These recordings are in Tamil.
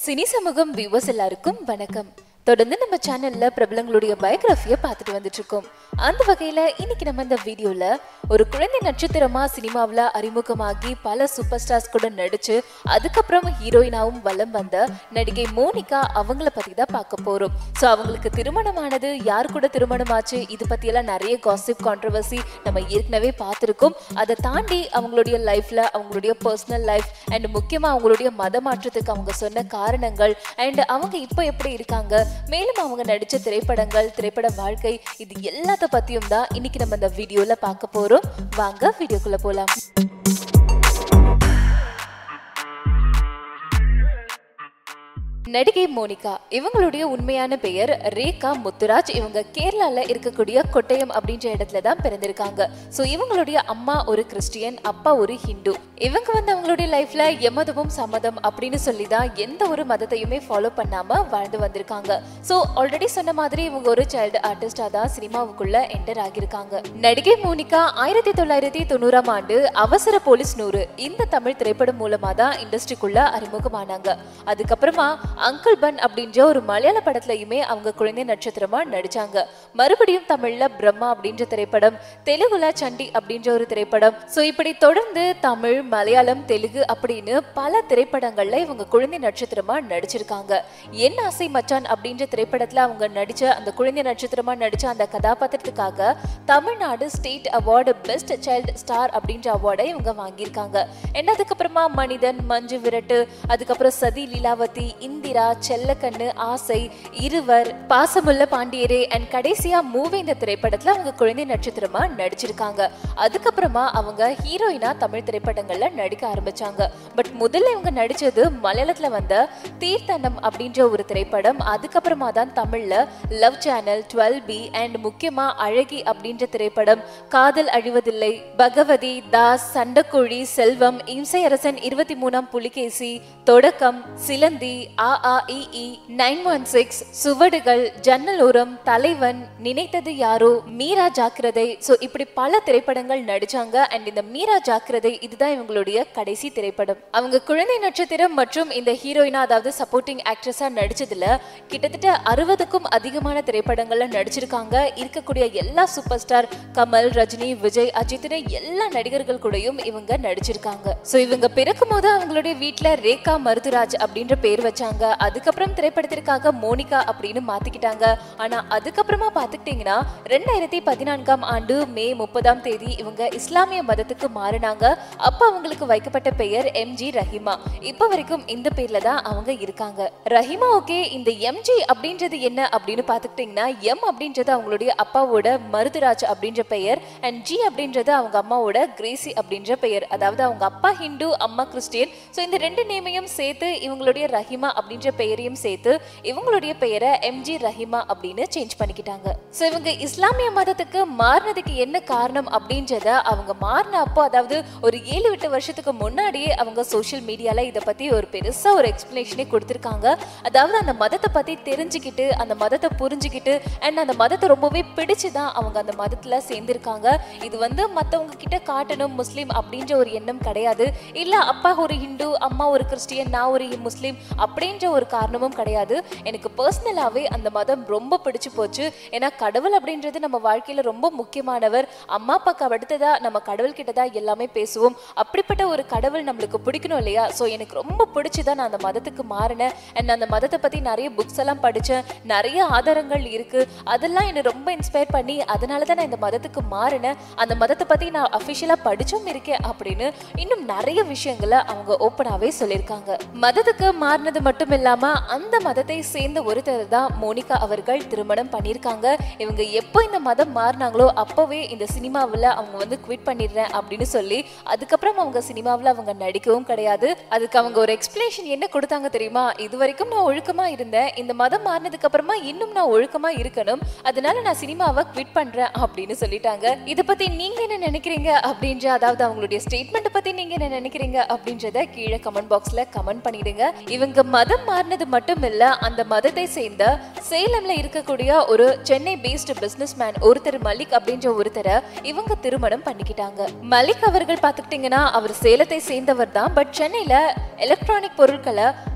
சினி சமூகம் வியூவர்ஸ் எல்லாருக்கும் வணக்கம் தொடர்ந்து நம்ம சேனல்ல பிரபலங்களுடைய பயோகிராஃபியை பார்த்துட்டு வந்துட்டு இருக்கோம் அந்த வகையில இன்னைக்கு நம்ம இந்த வீடியோல ஒரு குழந்தை நட்சத்திரமா சினிமாவில் அறிமுகமாகி பல சூப்பர் ஸ்டார்ஸ் கூட நடிச்சு அதுக்கப்புறம் ஹீரோயினாவும் வலம் வந்த நடிகை மோனிகா அவங்கள பத்தி தான் பார்க்க போறோம் ஸோ அவங்களுக்கு திருமணமானது யார் கூட திருமணம் ஆச்சு இது பத்தியெல்லாம் நிறைய காசிப் கான்ட்ரவர்சி நம்ம ஏற்கனவே பார்த்துருக்கோம் அதை தாண்டி அவங்களுடைய லைஃப்ல அவங்களுடைய பர்சனல் லைஃப் அண்ட் முக்கியமா அவங்களுடைய மத மாற்றத்துக்கு அவங்க சொன்ன காரணங்கள் அண்ட் அவங்க இப்போ எப்படி இருக்காங்க மேலும் அவங்க நடிச்ச திரைப்படங்கள் திரைப்பட வாழ்க்கை இது எல்லாத்த பத்தியும் தான் இன்னைக்கு நம்ம இந்த வீடியோல பார்க்க போறோம் வாங்க வீடியோக்குள்ள போலாம் நடிகை மோனிகா இவங்களுடைய உண்மையான பெயர் ரேகா முத்துராஜ் இவங்க கேரளால இருக்கக்கூடிய கொட்டயம் அப்படின்ற இடத்துல தான் பிறந்திருக்காங்க ஸோ இவங்களுடைய அம்மா ஒரு கிறிஸ்டியன் அப்பா ஒரு ஹிந்து இவங்க வந்து அவங்களுடைய லைஃப்ல எமதமும் சம்மதம் அப்படின்னு சொல்லி தான் எந்த ஒரு மதத்தையுமே ஃபாலோ பண்ணாம வாழ்ந்து வந்திருக்காங்க ஸோ ஆல்ரெடி சொன்ன மாதிரி இவங்க ஒரு சைல்டு ஆர்டிஸ்டா தான் சினிமாவுக்குள்ள என்டர் ஆகியிருக்காங்க நடிகை மோனிகா ஆயிரத்தி தொள்ளாயிரத்தி தொண்ணூறாம் ஆண்டு அவசர போலீஸ் நூறு இந்த தமிழ் திரைப்படம் மூலமா தான் இண்டஸ்ட்ரிக்குள்ள அறிமுகமானாங்க அதுக்கப்புறமா அங்கிள் பன் அப்படின்ற ஒரு மலையாள படத்துலயுமே அவங்க குழந்தை நட்சத்திரமா நடிச்சாங்க மறுபடியும் தமிழ்ல பிரம்மா அப்படின்ற திரைப்படம் தெலுங்குல சண்டி அப்படின்ற ஒரு திரைப்படம் சோ இப்படி தொடர்ந்து தமிழ் மலையாளம் தெலுங்கு அப்படின்னு பல திரைப்படங்கள்ல இவங்க குழந்தை நட்சத்திரமா நடிச்சிருக்காங்க என் ஆசை மச்சான் அப்படின்ற திரைப்படத்துல அவங்க நடிச்ச அந்த குழந்தை நட்சத்திரமா நடிச்ச அந்த கதாபாத்திரத்துக்காக Tamil Nadu state award best child star அப்படின்ற அவார்டை இவங்க வாங்கியிருக்காங்க என்ன அதுக்கப்புறமா மனிதன் மஞ்சு விரட்டு அதுக்கப்புறம் சதி லீலாவதி இந்திரா செல்லக்கண்ணு ஆசை இருவர் பாசமுள்ள பாண்டியரே அண்ட் கடைசியா மூவே இந்த திரைப்படத்துல அவங்க குழந்தை நட்சத்திரமா நடிச்சிருக்காங்க அதுக்கப்புறமா அவங்க ஹீரோயினா தமிழ் திரைப்படங்கள்ல நடிக்க ஆரம்பிச்சாங்க பட் முதல்ல இவங்க நடிச்சது மலையாளத்துல வந்த தீர்த்தனம் அப்படின்ற ஒரு திரைப்படம் அதுக்கப்புறமா தான் தமிழ்ல love channel twelve B and முக்கியமா அழகி அப்படின்ற திரைப்படம் காதல் அழிவதில்லை பகவதி தாஸ் சண்டக்கோழி செல்வம் இம்சையரசன் இருபத்தி மூணாம் புலிகேசி தொடக்கம் சிலந்தி ஆ ஆ இ இ nine one six Suvadugal Jannaloram Thalaivan Ninaithathu யாரோ மீரா ஜாக்கிரதை ஸோ இப்படி பல திரைப்படங்கள் நடிச்சாங்க அண்ட் இந்த மீரா ஜாக்கிரதை இதுதான் இவங்களுடைய கடைசி திரைப்படம் அவங்க குழந்தை நட்சத்திரம் மற்றும் இந்த ஹீரோயினா அதாவது சப்போர்ட்டிங் ஆக்ட்ரஸா நடிச்சதுல கிட்டத்தட்ட அறுபதுக்கும் அதிகமான திரைப்படங்கள்ல நடிச்சிருக்காங்க இருக்கக்கூடிய எல்லா சூப்பர் ஸ்டார் கமல் ரஜினி விஜய் அஜித்னு எல்லா நடிகர்கள் கூடயும் இவங்க நடிச்சிருக்காங்க ஸோ இவங்க பிறக்கும் போது அவங்களுடைய வீட்டுல ரேகா மருதுராஜ் அப்படின்ற பேர் வச்சாங்க அதுக்கப்புறம் திரைப்படத்திற்காக மோனிகா அப்படின்னு மாத்திக்கிட்டாங்க ஆனா அதுக்கப்புறமா பாத்துக்கிட்டீங்கன்னா ரெண்டாயிரத்தி பதினான்காம் ஆண்டு மே முப்பதாம் தேதி இவங்க இஸ்லாமிய மதத்துக்கு மாறினாங்க அப்ப அவங்களுக்கு வைக்கப்பட்ட பெயர் எம்ஜி ரஹிமா இப்ப வரைக்கும் இந்த பேர்ல தான் அவங்க இருக்காங்க ரஹிமா ஓகே இந்த எம்ஜி அப்படின்றது என்ன அப்படின்னு பாத்துக்கிட்டீங்கன்னா எம் அப்படின்றது அவங்களுடைய அப்பாவோட மருதுராஜ் அப்படின்ற பெயர் அண்ட் ஜி அப்படின்றது அவங்க அம்மாவோட கிரேசி அப்படின்ற பெயர் அதாவது அவங்க அப்பா ஹிந்து அம்மா கிறிஸ்டியன் ஸோ இந்த ரெண்டு நேமையும் சேர்த்து இவங்களுடைய ரஹிமா அப்படின்ற பெயரையும் சேர்த்து இவங்களுடைய பெயரை எம்ஜி ரஹிமா அப்படின்னு சேஞ்ச் பண்ணிக்கிட்டாங்க ஸோ இவங்க இஸ்லாமிய மதத்துக்கு மாறினதுக்கு என்ன காரணம் அப்படின்றத அவங்க மாறின அப்போ அதாவது ஒரு ஏழு எட்டு வருஷத்துக்கு முன்னாடியே அவங்க சோஷியல் மீடியால இதை பத்தி ஒரு பெருசா ஒரு எக்ஸ்பிளனேஷனே கொடுத்துருக்காங்க அதாவது அந்த மதத்தை பத்தி தெரிஞ்சுக்கிட்டு அந்த மதத்தை புரிஞ்சுக்கிட்டு அண்ட் அந்த மதத்தை ரொம்பவே பிடிச்சு தான் அவங்க அந்த மதத்துல சேர்ந்திருக்காங்க இது வந்து மத்தவங்க கிட்ட காட்டணும் முஸ்லீம் அப்படின்ற ஒரு எண்ணம் கிடையாது இல்ல அப்பா ஒரு ஹிந்து அம்மா ஒரு கிறிஸ்டியன் நான் ஒரு முஸ்லீம் அப்படின்ற ஒரு காரணமும் கிடையாது எனக்கு பர்சனலாவே அந்த மதம் ரொம்ப பிடிச்சு போச்சு ஏன்னா கடவுள் அப்படின்றது நம்ம வாழ்க்கையில ரொம்ப முக்கியமானவர் அம்மா அப்பாக்கு அடுத்ததா நம்ம கடவுள் கிட்ட தான் எல்லாமே பேசுவோம் அப்படிப்பட்ட ஒரு கடவுள் நம்மளுக்கு பிடிக்கணும் இல்லையா ஸோ எனக்கு ரொம்ப பிடிச்சுதான் நான் அந்த மதத்துக்கு மாறினேன் அண்ட் அந்த மதத்தை பத்தி நிறைய புக்ஸ் எல்லாம் படிச்சேன் நிறைய ஆதாரங்கள் இருக்கு அதெல்லாம் என்னை ரொம்ப இன்ஸ்பயர் பண்ணி அதனால தான் நான் இந்த மதத்துக்கு மாறினேன் அந்த மதத்தை பத்தி நான் அஃபிஷியலா படிச்சும் இருக்கேன் அப்படின்னு இன்னும் நிறைய விஷயங்களை அவங்க ஓப்பனாவே சொல்லியிருக்காங்க மதத்துக்கு மாறினது மட்டும் இல்லாம அந்த மதத்தை சேர்ந்த ஒருத்தர் தான் மோனிகா அவர்கள் திருமணம் பண்ணியிருக்காங்க இவங்க எப்போ இந்த மதம் மாறினாங்களோ அப்பவே இந்த சினிமாவில் அவங்க வந்து குவிட் பண்ணிடுறேன் அப்படின்னு சொல்லி அதுக்கப்புறம் அவங்க சினிமாவில் அவங்க நடிக்கவும் கிடையாது அதுக்கு அவங்க ஒரு எக்ஸ்பிளேஷன் என்ன கொடுத்தாங்க தெரியுமா இது வரைக்கும் நான் ஒழுக்கமா இருந்தேன் இந்த மதம் மாறினதுக்கு அப்புறமா இன்னும் நான் ஒழுக்கமா இருக்கணும் அதனால நான் சினிமாவை குவிட் பண்றேன் அப்படின்னு சொல்லிட்டாங்க இதை பத்தி நீங்க என்ன நினைக்கிறீங்க அப்படின்ற அதாவது அவங்களுடைய ஸ்டேட்மெண்ட் பத்தி நீங்க என்ன நினைக்கிறீங்க அப்படின்றத கீழே கமெண்ட் பாக்ஸ்ல கமெண்ட் பண்ணிடுங்க இவங்க மதம் மாறினது மட்டும் இல்ல அந்த மதத்தை சேர்ந்த சேலம்ல இருக்கக்கூடிய ஒரு சென்னை பேஸ்டு பிசினஸ் மேன் ஒருத்தர் மலிக் அப்படின்ற ஒருத்தரை இவங்க திருமணம் பண்ணிக்கிட்டாங்க மலிக் அவர்கள் பார்த்துக்கிட்டிங்கன்னா அவர் சேலத்தை சேர்ந்தவர் தான் பட் சென்னையில எலக்ட்ரானிக் பொருட்களை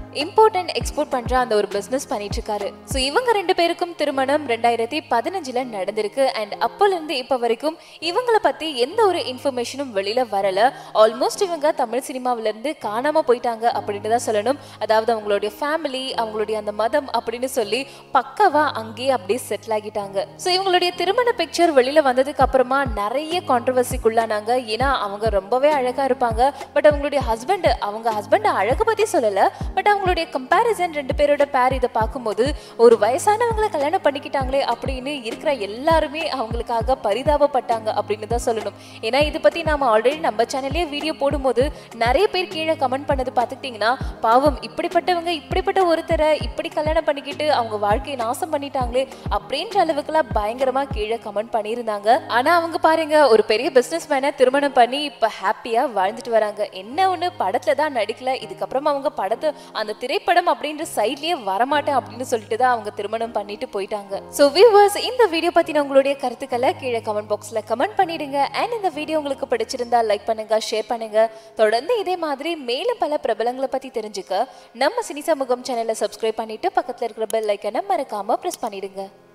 இம்போர்ட் அண்ட் எக்ஸ்போர்ட் பண்ற அந்த ஒரு பிசினஸ் பண்ணிட்டு இருக்காரு ஸோ இவங்க ரெண்டு பேருக்கும் திருமணம் ரெண்டாயிரத்தி பதினஞ்சுல நடந்திருக்கு அண்ட் அப்போல இருந்து இப்போ வரைக்கும் இவங்கள பத்தி எந்த ஒரு இன்ஃபர்மேஷனும் வெளியில வரல ஆல்மோஸ்ட் இவங்க தமிழ் சினிமாவில இருந்து காணாம போயிட்டாங்க அப்படின்னு தான் சொல்லணும் அதாவது அவங்களுடைய ஃபேமிலி அவங்களுடைய அந்த மதம் அப்படின்னு சொல்லி பக்காவா அங்கேயே அப்படியே செட்டில் ஆகிட்டாங்க ஸோ இவங்களுடைய திருமண பிக்சர் வெளியில வந்ததுக்கு அப்புறமா நிறைய கான்ட்ரவர்சிக்குள்ளானாங்க ஏன்னா அவங்க ரொம்பவே அழகா இருப்பாங்க பட் அவங்களுடைய ஹஸ்பண்ட் அவங்க ஹஸ்பண்ட் அழகு பத்தி சொல்லல பட் அவங்களுடைய கம்பேரிசன் ரெண்டு பேரோட பேர் இதை பார்க்கும்போது ஒரு வயசானவங்களை கல்யாணம் பண்ணிக்கிட்டாங்களே அப்படின்னு இருக்கிற எல்லாருமே அவங்களுக்காக பரிதாபப்பட்டாங்க அப்படின்னு தான் சொல்லணும் ஏன்னா இது பத்தி நாம ஆல்ரெடி நம்ம சேனல்லே வீடியோ போடும்போது நிறைய பேர் கீழே கமெண்ட் பண்ணது பார்த்துக்கிட்டிங்கன்னா பாவம் இப்படிப்பட்டவங்க இப்படிப்பட்ட ஒருத்தரை இப்படி கல்யாணம் பண்ணிக்கிட்டு அவங்க வாழ்க்கையை நாசம் பண்ணிட்டாங்களே அப்படின்ற அளவுக்குலாம் பயங்கரமா கீழே கமெண்ட் பண்ணியிருந்தாங்க ஆனா அவங்க பாருங்க ஒரு பெரிய பிசினஸ் மேனை திருமணம் பண்ணி இப்ப ஹாப்பியா வாழ்ந்துட்டு வராங்க என்ன ஒண்ணு படத்துல தான் நடிக்கல இதுக்கப்புறம் அவங்க படத்தை அந்த திரைப்படம் அப்படின்ற சைட்லயே வரமாட்டேன் அப்படின்னு சொல்லிட்டு தான் அவங்க திருமணம் பண்ணிட்டு போயிட்டாங்க சோ வியூவர்ஸ் இந்த வீடியோ பத்தின உங்களுடைய கருத்துக்களை கீழே கமெண்ட் பாக்ஸ்ல கமெண்ட் பண்ணிடுங்க அண்ட் இந்த வீடியோ உங்களுக்கு பிடிச்சிருந்தா லைக் பண்ணுங்க ஷேர் பண்ணுங்க தொடர்ந்து இதே மாதிரி மேலும் பல பிரபலங்களை பத்தி தெரிஞ்சுக்க நம்ம சினி சமூகம் சேனலை சப்ஸ்கிரைப் பண்ணிட்டு பக்கத்துல இருக்கிற பெல் ஐக்கனை மறக்காம பிரஸ் பண்ணிடுங்க